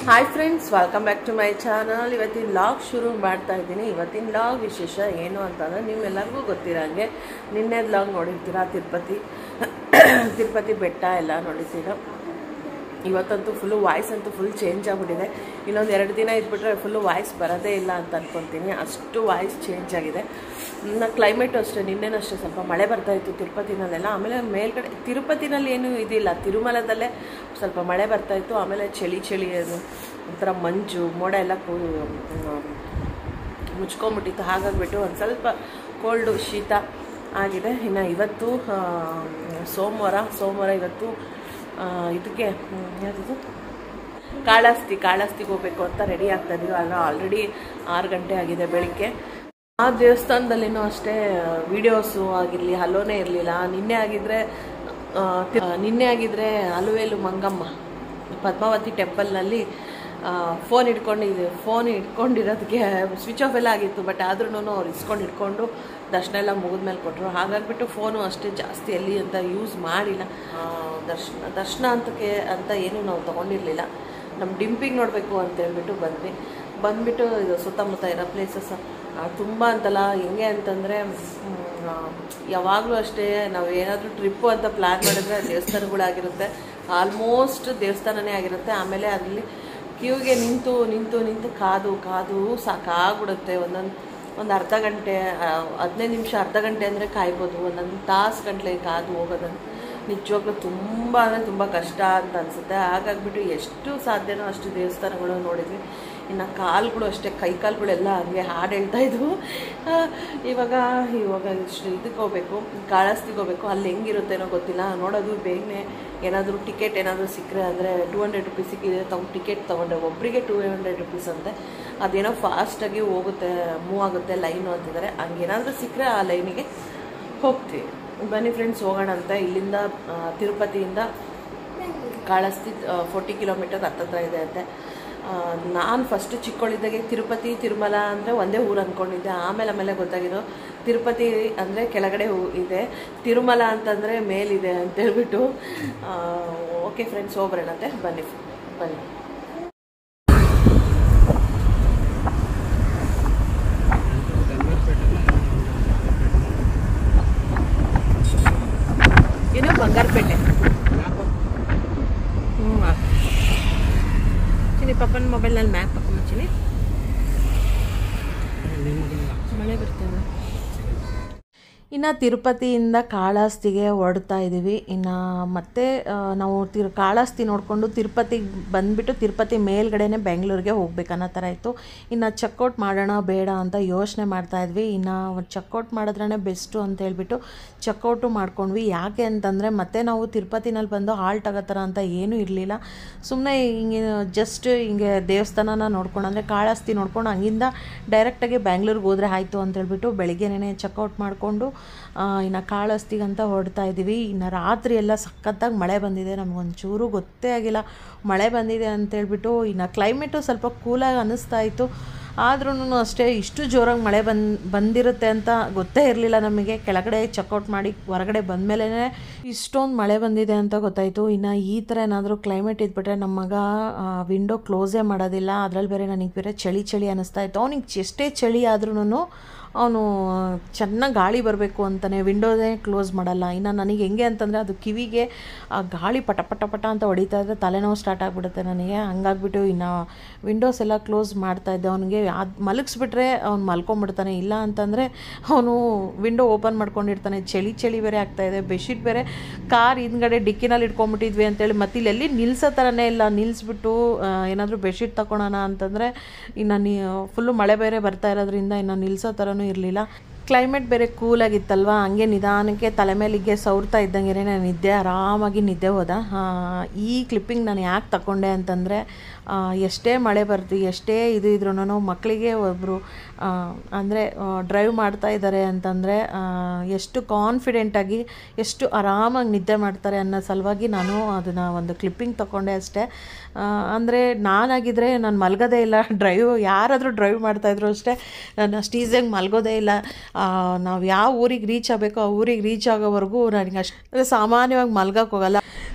Hi friends welcome back to my channel ಇವತ್ತಿನ log ಶುರು ಮಾಡ್ತಾ ಇದ್ದೀನಿ ಇವತ್ತಿನ ಲಾಗ್ ವಿಶೇಷ ಏನು ಅಂತಂದರೆ ನಿಮ್ಮೆಲ್ಲರಿಗೂ ಗೊತ್ತಿರೋಂಗೆ ನಿನ್ನೆ ಲಾಗ್ ನೋಡಿರ್ತೀರ ತಿರುಪತಿ ತಿರುಪತಿ ಬೆಟ್ಟ ಎಲ್ಲ ನೋಡಿರ್ತೀರ ಇವತ್ತಂತೂ ಫುಲ್ಲು ವಾಯ್ಸ್ ಅಂತೂ ಫುಲ್ ಚೇಂಜ್ ಆಗಿಬಿಟ್ಟಿದೆ ಇನ್ನೊಂದು ಎರಡು ದಿನ ಇದ್ಬಿಟ್ರೆ ಫುಲ್ಲು ವಾಯ್ಸ್ ಬರೋದೇ ಇಲ್ಲ ಅಂತ ಅನ್ಕೊತೀನಿ ಅಷ್ಟು ವಾಯ್ಸ್ ಚೇಂಜ್ ಆಗಿದೆ ಇನ್ನು ಕ್ಲೈಮೇಟು ಅಷ್ಟೇ ನಿನ್ನೆನೂ ಅಷ್ಟೇ ಸ್ವಲ್ಪ ಮಳೆ ಬರ್ತಾ ಇತ್ತು ತಿರುಪತಿನಲ್ಲೆಲ್ಲ ಆಮೇಲೆ ಮೇಲ್ಗಡೆ ತಿರುಪತಿನಲ್ಲಿ ಏನೂ ಇದಿಲ್ಲ ತಿರುಮಲದಲ್ಲೇ ಸ್ವಲ್ಪ ಮಳೆ ಬರ್ತಾ ಇತ್ತು ಆಮೇಲೆ ಚಳಿ ಚಳಿ ಅದು ಒಂಥರ ಮಂಜು ಮೋಡ ಎಲ್ಲ ಕೂ ಮುಚ್ಕೊಂಬಿಟ್ಟಿತ್ತು ಹಾಗಾಗ್ಬಿಟ್ಟು ಒಂದು ಸ್ವಲ್ಪ ಕೋಲ್ಡು ಶೀತ ಆಗಿದೆ ಇನ್ನು ಇವತ್ತು ಆ, ಸೋಮವಾರ ಸೋಮವಾರ ಇವತ್ತು ಆ, ಇದಕ್ಕೆ ಹ್ಮ್, ಯಾವ್ದಿದು ಕಾಳಹಸ್ತಿ ಕಾಳಹಸ್ತಿಗೆ ಹೋಗ್ಬೇಕು ಅಂತ ರೆಡಿ ಆಗ್ತಾ ಇದೀವಿ ಅಲ್ಲ ಆಲ್ರೆಡಿ ಆರು ಗಂಟೆ ಆಗಿದೆ ಬೆಳಿಗ್ಗೆ ಆ ದೇವಸ್ಥಾನದಲ್ಲಿನೂ ಅಷ್ಟೇ ವಿಡಿಯೋಸು ಆಗಿರಲಿ ಹಲೋನೇ ಇರಲಿಲ್ಲ ನಿನ್ನೆ ಆಗಿದ್ರೆ ಆ, ತಿ- ಆ, ನಿನ್ನೆ ಆಗಿದ್ರೆ ಅಲುವೇಲು ಮಂಗಮ್ಮ ಪದ್ಮಾವತಿ ಟೆಂಪಲ್ನಲ್ಲಿ ಫೋನ್ ಇಟ್ಕೊಂಡಿದ್ದು ಫೋನ್ ಇಟ್ಕೊಂಡಿರೋದಕ್ಕೆ ಸ್ವಿಚ್ ಆಫ್ ಎಲ್ಲ ಆಗಿತ್ತು ಬಟ್ ಆದ್ರೂ ಅವ್ರು ಇಸ್ಕೊಂಡು ಇಟ್ಕೊಂಡು ದರ್ಶನ ಎಲ್ಲ ಮುಗಿದ್ಮೇಲೆ ಕೊಟ್ಟರು ಹಾಗಾಗ್ಬಿಟ್ಟು ಫೋನು ಅಷ್ಟೇ ಜಾಸ್ತಿ ಎಲ್ಲಿ ಅಂತ ಯೂಸ್ ಮಾಡಿಲ್ಲ ಆ, ದರ್ಶನ ದರ್ಶನ ಅಂತಕ್ಕೆ ಅಂತ ಏನೂ ನಾವು ತೊಗೊಂಡಿರಲಿಲ್ಲ ನಮ್ಮ ಡಿಂಪಿಗೆ ನೋಡಬೇಕು ಅಂತ ಹೇಳ್ಬಿಟ್ಟು ಬಂದ್ವಿ ಬಂದ್ಬಿಟ್ಟು ಇದು ಸುತ್ತಮುತ್ತ ಇರೋ ಪ್ಲೇಸಸ್ ತುಂಬ ಅಂತಲ್ಲ ಹೆಂಗೆ ಅಂತಂದರೆ ಯಾವಾಗಲೂ ಅಷ್ಟೇ ನಾವು ಏನಾದರೂ ಟ್ರಿಪ್ಪು ಅಂತ ಪ್ಲ್ಯಾನ್ ಮಾಡಿದ್ರೆ ದೇವಸ್ಥಾನಗಳಾಗಿರುತ್ತೆ ಆಲ್ಮೋಸ್ಟ್ ದೇವಸ್ಥಾನನೇ ಆಗಿರುತ್ತೆ ಆಮೇಲೆ ಅದರಲ್ಲಿ ಕ್ಯೂಗೆ ನಿಂತು ನಿಂತು ನಿಂತು ಕಾದು ಕಾದು ಸಾಕಾಗ್ಬಿಡುತ್ತೆ ಒಂದೊಂದು ಒಂದು ಅರ್ಧ ಗಂಟೆ ಆ, ಹದಿನೈದು ನಿಮಿಷ ಅರ್ಧ ಗಂಟೆ ಅಂದರೆ ಕಾಯ್ಬೋದು ಒಂದೊಂದು ತಾಸು ಗಂಟೆ ಕಾದು ಹೋಗೋದನ್ನು ನಿಜವಾಗ್ಲೂ ತುಂಬ ಅಂದರೆ ತುಂಬ ಕಷ್ಟ ಅಂತ ಅನಿಸುತ್ತೆ ಹಾಗಾಗ್ಬಿಟ್ಟು ಎಷ್ಟು ಸಾಧ್ಯನೋ ಅಷ್ಟು ದೇವಸ್ಥಾನಗಳು ನೋಡಿದ್ವಿ ಇನ್ನು ಕಾಲುಗಳು ಅಷ್ಟೇ ಕೈ ಕಾಲುಗಳೆಲ್ಲ ಹಂಗೆ ಹಾಡು ಹೇಳ್ತಾ ಇದ್ವು ಆ, ಇವಾಗ ಇವಾಗ ಇಷ್ಟು ಇದಕ್ಕೆ ಹೋಗ್ಬೇಕು ಕಾಳಸ್ತಿಗೆ ಹೋಗ್ಬೇಕು ಅಲ್ಲಿ ಹೆಂಗಿರುತ್ತೇನೋ ಗೊತ್ತಿಲ್ಲ ನೋಡೋದು ಬೇಗನೆ ಏನಾದರೂ ಟಿಕೆಟ್ ಏನಾದರೂ ಸಿಕ್ಕರೆ ಅಂದರೆ ಟೂ ಹಂಡ್ರೆಡ್ ರುಪೀಸ್ ಸಿಕ್ಕಿದೆ ತಗೊಂಡು ಟಿಕೆಟ್ ತೊಗೊಂಡೆ ಒಬ್ಬರಿಗೆ ಟೂ ಹಂಡ್ರೆಡ್ ರುಪೀಸ್ ಅಂತೆ ಅದೇನೋ ಫಾಸ್ಟಾಗಿ ಹೋಗುತ್ತೆ ಮೂವ್ ಆಗುತ್ತೆ ಲೈನು ಅಂತಿದ್ದಾರೆ ಹಂಗೇನಾದರೂ ಸಿಕ್ಕರೆ ಆ ಲೈನಿಗೆ ಹೋಗ್ತೀವಿ ಬನ್ನಿ ಫ್ರೆಂಡ್ಸ್ ಹೋಗೋಣ ಅಂತ ಇಲ್ಲಿಂದ ಆ, ತಿರುಪತಿಯಿಂದ ಕಾಳಸ್ತಿ ಫೋರ್ಟಿ ಕಿಲೋಮೀಟರ್ ಹತ್ತತ್ರ ಇದೆ ಅಂತೆ ನಾನು ಫಸ್ಟ್ ಚಿಕ್ಕವಳಿದ್ದಾಗೆ ತಿರುಪತಿ ತಿರುಮಲ ಅಂದರೆ ಒಂದೇ ಊರು ಅಂದ್ಕೊಂಡಿದ್ದೆ ಆಮೇಲೆ ಆಮೇಲೆ ಗೊತ್ತಾಗಿರೋ ತಿರುಪತಿ ಅಂದರೆ ಕೆಳಗಡೆ ಊ- ಇದೆ ತಿರುಮಲ ಅಂತಂದರೆ ಮೇಲಿದೆ ಅಂತ ಹೇಳ್ಬಿಟ್ಟು ಓಕೆ ಫ್ರೆಂಡ್ಸ್ ಹೋಗ್ಬರೋಣಂತೆ ಬನ್ನಿ ಬನ್ನಿ ಏನು ಬಂಗಾರಪೇಟೆ ಹ್ಞೂ ಚಿನಿ ಪಪ್ಪನ ಮೊಬೈಲ್ನಲ್ಲಿ ಮ್ಯಾಪ್ ಹಾಕೊಂಡು ಚಿನಿ ಮಳೆ ಬರ್ತದೆ ಇನ್ನು ತಿರುಪತಿಯಿಂದ ಕಾಳಹಸ್ತಿಗೆ ಹೊರಡ್ತಾ ಇದ್ದೀವಿ ಇನ್ನು ಮತ್ತೆ ಆ, ನಾವು ತಿರು ಕಾಳಹಸ್ತಿ ನೋಡಿಕೊಂಡು ತಿರುಪತಿಗೆ ಬಂದುಬಿಟ್ಟು ತಿರುಪತಿ ಮೇಲ್ಗಡೆನೇ ಬೆಂಗಳೂರಿಗೆ ಹೋಗ್ಬೇಕು ಅನ್ನೋ ಥರ ಇತ್ತು ಇನ್ನು ಚೆಕ್ಔಟ್ ಮಾಡೋಣ ಬೇಡ ಅಂತ ಯೋಚನೆ ಮಾಡ್ತಾ ಇದ್ವಿ ಇನ್ನು ಚೆಕ್ಔಟ್ ಮಾಡಿದ್ರೇ ಬೆಸ್ಟು ಅಂತ ಹೇಳ್ಬಿಟ್ಟು ಚೆಕ್ಔಟು ಮಾಡ್ಕೊಂಡ್ವಿ ಯಾಕೆ ಅಂತಂದರೆ ಮತ್ತೆ ನಾವು ತಿರುಪತಿನಲ್ಲಿ ಬಂದು ಹಾಲ್ಟ್ ಆಗೋ ಥರ ಅಂತ ಏನೂ ಇರಲಿಲ್ಲ ಸುಮ್ಮನೆ ಹಿಂಗೆ ಜಸ್ಟ್ ಹಿಂಗೆ ದೇವಸ್ಥಾನನ ನೋಡ್ಕೊಂಡು ಅಂದರೆ ಕಾಳಹಸ್ತಿ ನೋಡ್ಕೊಂಡು ಹಂಗಿಂದ ಡೈರೆಕ್ಟಾಗಿ ಬ್ಯಾಂಗ್ಳೂರಿಗೆ ಹೋದರೆ ಆಯಿತು ಅಂತ ಹೇಳ್ಬಿಟ್ಟು ಬೆಳಿಗ್ಗೆನೇ ಚೆಕ್ಔಟ್ ಮಾಡಿಕೊಂಡು ಇನ್ನು ಕಾಳಹಸ್ತಿಗಂತ ಹೊರಡ್ತಾ ಇದ್ದೀವಿ ಇನ್ನು ರಾತ್ರಿ ಎಲ್ಲ ಸಖತ್ತಾಗಿ ಮಳೆ ಬಂದಿದೆ ನಮಗೊಂಚೂರು ಗೊತ್ತೇ ಆಗಿಲ್ಲ ಮಳೆ ಬಂದಿದೆ ಅಂತೇಳ್ಬಿಟ್ಟು ಇನ್ನು ಕ್ಲೈಮೇಟು ಸ್ವಲ್ಪ ಕೂಲಾಗಿ ಅನ್ನಿಸ್ತಾ ಇತ್ತು ಆದ್ರೂ ಅಷ್ಟೇ ಇಷ್ಟು ಜೋರಾಗಿ ಮಳೆ ಬಂದು ಬಂದಿರುತ್ತೆ ಅಂತ ಗೊತ್ತೇ ಇರಲಿಲ್ಲ ನಮಗೆ ಕೆಳಗಡೆ ಚೆಕ್ಔಟ್ ಮಾಡಿ ಹೊರಗಡೆ ಬಂದಮೇಲೆ ಇಷ್ಟೊಂದು ಮಳೆ ಬಂದಿದೆ ಅಂತ ಗೊತ್ತಾಯಿತು ಇನ್ನು ಈ ಥರ ಏನಾದರೂ ಕ್ಲೈಮೇಟ್ ಇದ್ಬಿಟ್ರೆ ನಮ್ಮ ಮಗ ವಿಂಡೋ ಕ್ಲೋಸೇ ಮಾಡೋದಿಲ್ಲ ಅದರಲ್ಲಿ ಬೇರೆ ನನಗೆ ಬೇರೆ ಚಳಿ ಚಳಿ ಅನ್ನಿಸ್ತಾ ಇತ್ತು ಅವ್ನಿಗೆ ಎಷ್ಟೇ ಚಳಿ ಆದ್ರೂ ಅವನು ಚೆನ್ನಾಗಿ ಗಾಳಿ ಬರಬೇಕು ಅಂತಲೇ ವಿಂಡೋದೇ ಕ್ಲೋಸ್ ಮಾಡಲ್ಲ ಇನ್ನು ನನಗೆ ಹೆಂಗೆ ಅಂತಂದರೆ ಅದು ಕಿವಿಗೆ ಆ ಗಾಳಿ ಪಟ ಪಟ ಪಟ ಅಂತ ಹೊಡಿತಾ ಇದ್ದರೆ ತಲೆನೋವು ಸ್ಟಾರ್ಟ್ ಆಗಿಬಿಡುತ್ತೆ ನನಗೆ ಹಂಗಾಗ್ಬಿಟ್ಟು ಇನ್ನು ವಿಂಡೋಸ್ ಎಲ್ಲ ಕ್ಲೋಸ್ ಮಾಡ್ತಾ ಇದ್ದೆ ಅವನಿಗೆ ಅದು ಮಲಗಿಸ್ಬಿಟ್ರೆ ಅವ್ನು ಮಲ್ಕೊಂಬಿಡ್ತಾನೆ ಇಲ್ಲ ಅಂತಂದರೆ ಅವನು ವಿಂಡೋ ಓಪನ್ ಮಾಡ್ಕೊಂಡಿರ್ತಾನೆ ಚಳಿ ಚಳಿ ಬೇರೆ ಆಗ್ತಾಯಿದೆ ಬೆಡ್ಶೀಟ್ ಬೇರೆ ಕಾರ್ ಹಿಂದ್ಗಡೆ ಡಿಕ್ಕಿನಲ್ಲಿ ಇಟ್ಕೊಂಡ್ಬಿಟ್ಟಿದ್ವಿ ಅಂತೇಳಿ ಮತ್ತೆ ಇಲ್ಲಿ ಎಲ್ಲಿ ನಿಲ್ಸೋ ಥರನೇ ಇಲ್ಲ ನಿಲ್ಲಿಸ್ಬಿಟ್ಟು ಏನಾದರೂ ಬೆಡ್ಶೀಟ್ ತಗೊಳೋಣ ಅಂತಂದರೆ ಇನ್ನು ನೀ ಫುಲ್ಲು ಮಳೆ ಬೇರೆ ಬರ್ತಾ ಇರೋದ್ರಿಂದ ಇನ್ನು ನಿಲ್ಸೋ ಥರನೂ ಇರಲಿಲ್ಲ ಕ್ಲೈಮೇಟ್ ಬೇರೆ ಕೂಲಾಗಿತ್ತಲ್ವ ಹಂಗೆ ನಿಧಾನಕ್ಕೆ ತಲೆ ಮೇಲಿಗೆ ಸೌರ್ತಾ ಇದ್ದಂಗೆ ನಾನು ನಿದ್ದೆ ಆರಾಮಾಗಿ ನಿದ್ದೆ ಹೋದ ಆ, ಈ ಕ್ಲಿಪ್ಪಿಂಗ್ ನಾನು ಯಾಕೆ ತಗೊಂಡೆ ಅಂತಂದರೆ ಎಷ್ಟೇ ಮಳೆ ಬರ್ತಿ ಎಷ್ಟೇ ಇದು ಇದ್ರೂ ಮಕ್ಕಳಿಗೆ ಒಬ್ಬರು ಅಂದರೆ ಡ್ರೈವ್ ಮಾಡ್ತಾ ಇದ್ದಾರೆ ಅಂತಂದರೆ ಎಷ್ಟು ಕಾನ್ಫಿಡೆಂಟಾಗಿ ಎಷ್ಟು ಆರಾಮಾಗಿ ನಿದ್ದೆ ಮಾಡ್ತಾರೆ ಅನ್ನೋ ಸಲುವಾಗಿ ನಾನು ಅದನ್ನು ಒಂದು ಕ್ಲಿಪ್ಪಿಂಗ್ ತಗೊಂಡೆ ಅಷ್ಟೇ ಅಂದರೆ ನಾನಾಗಿದ್ದರೆ ನಾನು ಮಲ್ಗೋದೇ ಇಲ್ಲ ಡ್ರೈವ್ ಯಾರಾದರೂ ಡ್ರೈವ್ ಮಾಡ್ತಾಯಿದ್ರು ಅಷ್ಟೇ ನಾನು ಅಷ್ಟು ಈಸಿಯಾಗಿ ಮಲ್ಗೋದೇ ಇಲ್ಲ ನಾವು ಯಾವ ಊರಿಗೆ ರೀಚ್ ಆಗಬೇಕೋ ಆ ಊರಿಗೆ ರೀಚ್ ಆಗೋವರೆಗೂ ನನಗೆ ಅಷ್ಟು ಸಾಮಾನ್ಯವಾಗಿ ಮಲ್ಗೋಕೆ ಹೋಗಲ್ಲ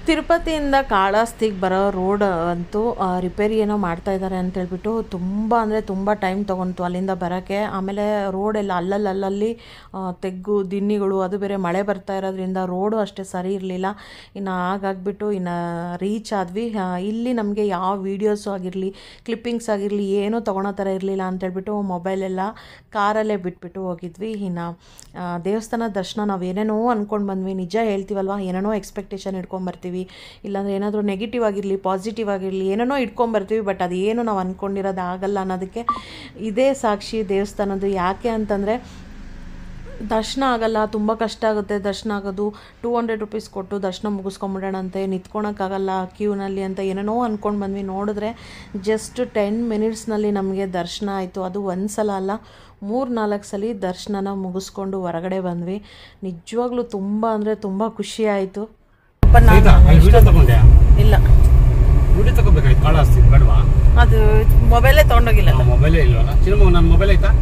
ತಿರುಪತಿಯಿಂದ ಕಾಳಹಸ್ತಿಗೆ ಬರೋ ರೋಡ್ ಅಂತೂ ಆ, ರಿಪೇರಿ ಏನೋ ಮಾಡ್ತಾ ಇದ್ದಾರೆ ಅಂತ ಹೇಳ್ಬಿಟ್ಟು ತುಂಬ ಅಂದರೆ ತುಂಬ ಟೈಮ್ ತೊಗೊಂತು ಅಲ್ಲಿಂದ ಬರೋಕ್ಕೆ ಆಮೇಲೆ ರೋಡೆಲ್ಲ ಅಲ್ಲಲ್ಲಿ ಅಲ್ಲಲ್ಲಿ ಆ, ತೆಗ್ಗು ದಿನ್ನಿಗಳು ಅದು ಬೇರೆ ಮಳೆ ಬರ್ತಾ ಇರೋದ್ರಿಂದ ರೋಡು ಅಷ್ಟೇ ಸರಿ ಇರಲಿಲ್ಲ ಇನ್ನು ಹಾಗಾಗ್ಬಿಟ್ಟು ಇನ್ನು ರೀಚ್ ಆದ್ವಿ ಆ, ಇಲ್ಲಿ ನಮಗೆ ಯಾವ ವೀಡಿಯೋಸು ಆಗಿರಲಿ ಕ್ಲಿಪ್ಪಿಂಗ್ಸ್ ಆಗಿರಲಿ ಏನೂ ತೊಗೊಳೋ ಥರ ಇರಲಿಲ್ಲ ಅಂತೇಳ್ಬಿಟ್ಟು ಮೊಬೈಲೆಲ್ಲ ಕಾರಲ್ಲೇ ಬಿಟ್ಬಿಟ್ಟು ಹೋಗಿದ್ವಿ ಇನ್ನು ಆ, ದೇವಸ್ಥಾನ ದರ್ಶನ ನಾವು ಏನೇನೋ ಅಂದ್ಕೊಂಡು ಬಂದ್ವಿ ನಿಜ ಹೇಳ್ತೀವಲ್ವ ಏನೇನೋ ಎಕ್ಸ್ಪೆಕ್ಟೇಷನ್ ಇಟ್ಕೊಂಬರ್ತೀವಿ ಇಲ್ಲಾಂದ್ರೆ ಏನಾದರೂ ನೆಗೆಟಿವ್ ಆಗಿರಲಿ ಪಾಸಿಟಿವ್ ಆಗಿರಲಿ ಏನೇನೋ ಇಟ್ಕೊಂಬರ್ತೀವಿ ಬಟ್ ಅದೇನು ನಾವು ಅಂದ್ಕೊಂಡಿರೋದು ಆಗಲ್ಲ ಅನ್ನೋದಕ್ಕೆ ಇದೇ ಸಾಕ್ಷಿ ದೇವಸ್ಥಾನದ್ದು ಯಾಕೆ ಅಂತಂದರೆ ದರ್ಶನ ಆಗಲ್ಲ ತುಂಬ ಕಷ್ಟ ಆಗುತ್ತೆ ದರ್ಶನ ಆಗೋದು ಟೂ ಹಂಡ್ರೆಡ್ ರುಪೀಸ್ ಕೊಟ್ಟು ದರ್ಶನ ಮುಗಿಸ್ಕೊಂಬಿಡೋಣಂತೆ ನಿಂತ್ಕೊಳಕ್ಕಾಗಲ್ಲ ಕ್ಯೂನಲ್ಲಿ ಅಂತ ಏನೇನೋ ಅಂದ್ಕೊಂಡು ಬಂದ್ವಿ ನೋಡಿದ್ರೆ ಜಸ್ಟ್ ಟೆನ್ ಮಿನಿಟ್ಸ್ನಲ್ಲಿ ನಮಗೆ ದರ್ಶನ ಆಯಿತು ಅದು ಒಂದು ಸಲ ಅಲ್ಲ ಮೂರು ನಾಲ್ಕು ಸಲ ದರ್ಶನನ ಮುಗಿಸ್ಕೊಂಡು ಹೊರಗಡೆ ಬಂದ್ವಿ ನಿಜವಾಗ್ಲೂ ತುಂಬ ಅಂದರೆ ತುಂಬ ಖುಷಿ ಆಯಿತು ಸಹಿತ ಅಲ್ಲಿ ವಿಡಿಯೋ ತಗೊಂಡೆ ಇಲ್ಲ ವಿಡಿಯೋ ತಗೋಬೇಕಾಯ್ತು ಕಾಳ ಹಸ್ತಿ ಬೇಡವಾ ಅದು ಮೊಬೈಲೇ ತೊಗೊಂಡೋಗಿಲ್ಲ ಮೊಬೈಲೇ ಇಲ್ವಲ್ಲ ಚಿನ್ನಮ್ಮ ನನ್ನ ಮೊಬೈಲ್ ಆಯ್ತಾ